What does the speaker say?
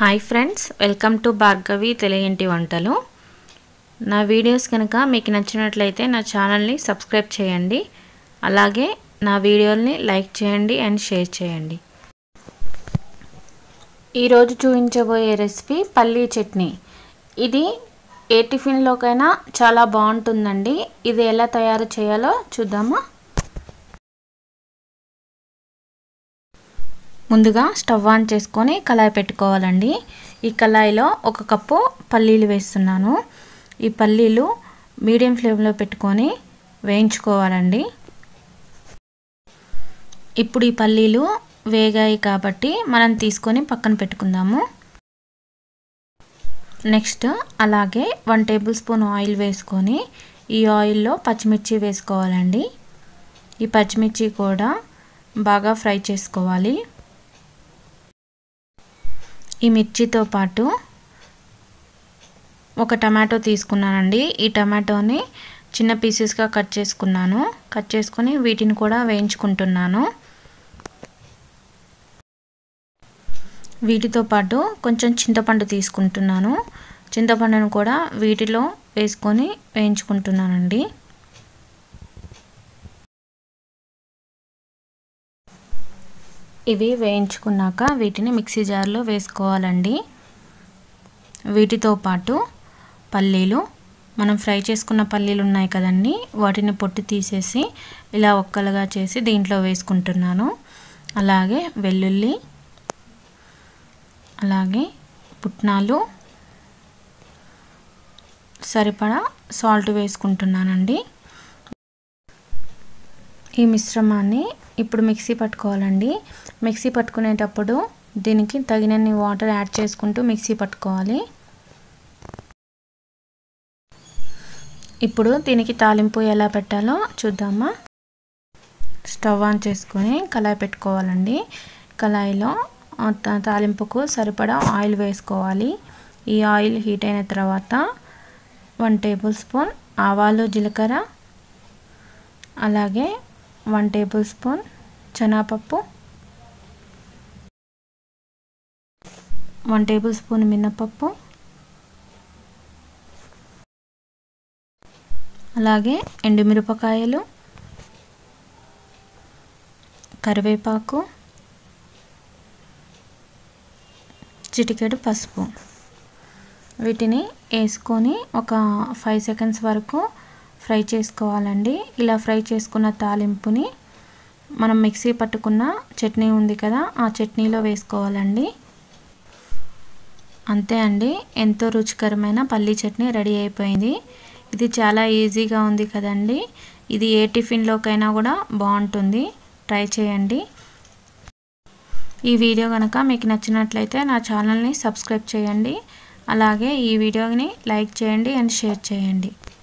hi friends welcome to Bhargavi తెలుగింటి వంటలు నా వీడియోస్ కనుక మీకు నచ్చినట్లయితే నా ఛానల్ని సబ్స్క్రైబ్ చేయండి అలాగే నా వీడియోల్ని లైక్ చేయండి అండ్ షేర్ చేయండి ఈరోజు చూపించబోయే రెసిపీ పల్లీ చట్నీ ఇది ఏ టిఫిన్లోకైనా చాలా బాగుంటుందండి ఇది ఎలా తయారు చేయాలో చూద్దామా ముందుగా స్టవ్ ఆన్ చేసుకొని కళాయి పెట్టుకోవాలండి ఈ కళాయిలో ఒక కప్పు పల్లీలు వేస్తున్నాను ఈ పల్లీలు మీడియం ఫ్లేమ్లో పెట్టుకొని వేయించుకోవాలండి ఇప్పుడు ఈ పల్లీలు వేగాయి కాబట్టి మనం తీసుకొని పక్కన పెట్టుకుందాము నెక్స్ట్ అలాగే వన్ టేబుల్ స్పూన్ ఆయిల్ వేసుకొని ఈ ఆయిల్లో పచ్చిమిర్చి వేసుకోవాలండి ఈ పచ్చిమిర్చి కూడా బాగా ఫ్రై చేసుకోవాలి ఈ మిర్చితో పాటు ఒక టమాటో తీసుకున్నానండి ఈ టమాటోని చిన్న పీసెస్గా కట్ చేసుకున్నాను కట్ చేసుకొని వీటిని కూడా వేయించుకుంటున్నాను వీటితో పాటు కొంచెం చింతపండు తీసుకుంటున్నాను చింతపండును కూడా వీటిలో వేసుకొని వేయించుకుంటున్నానండి ఇవి వేయించుకున్నాక వీటిని మిక్సీ జార్లో వేసుకోవాలండి వీటితో పాటు పల్లీలు మనం ఫ్రై చేసుకున్న పల్లీలు ఉన్నాయి కదండి వాటిని పొట్టు తీసేసి ఇలా ఒక్కలుగా చేసి దీంట్లో వేసుకుంటున్నాను అలాగే వెల్లుల్లి అలాగే పుట్నాలు సరిపడా సాల్ట్ వేసుకుంటున్నానండి ఈ మిశ్రమాన్ని ఇప్పుడు మిక్సీ పట్టుకోవాలండి మిక్సీ పట్టుకునేటప్పుడు దీనికి తగినన్ని వాటర్ యాడ్ చేసుకుంటూ మిక్సీ పట్టుకోవాలి ఇప్పుడు దీనికి తాలింపు ఎలా పెట్టాలో చూద్దామా స్టవ్ ఆన్ చేసుకొని కళాయి పెట్టుకోవాలండి కళాయిలో తాలింపుకు సరిపడా ఆయిల్ వేసుకోవాలి ఈ ఆయిల్ హీట్ అయిన తర్వాత వన్ టేబుల్ స్పూన్ ఆవాలు జీలకర్ర అలాగే వన్ టేబుల్ స్పూన్ శనగపప్పు వన్ టేబుల్ స్పూన్ మినపప్పు అలాగే ఎండుమిరపకాయలు కరివేపాకు చిటికెడు పసుపు వీటిని వేసుకొని ఒక ఫైవ్ సెకండ్స్ వరకు ఫ్రై చేసుకోవాలండి ఇలా ఫ్రై చేసుకున్న తాలింపుని మనం మిక్సీ పట్టుకున్న చట్నీ ఉంది కదా ఆ చట్నీలో వేసుకోవాలండి అంతే అండి ఎంతో రుచికరమైన పల్లీ చట్నీ రెడీ అయిపోయింది ఇది చాలా ఈజీగా ఉంది కదండి ఇది ఏ టిఫిన్లోకైనా కూడా బాగుంటుంది ట్రై చేయండి ఈ వీడియో కనుక మీకు నచ్చినట్లయితే నా ఛానల్ని సబ్స్క్రైబ్ చేయండి అలాగే ఈ వీడియోని లైక్ చేయండి అండ్ షేర్ చేయండి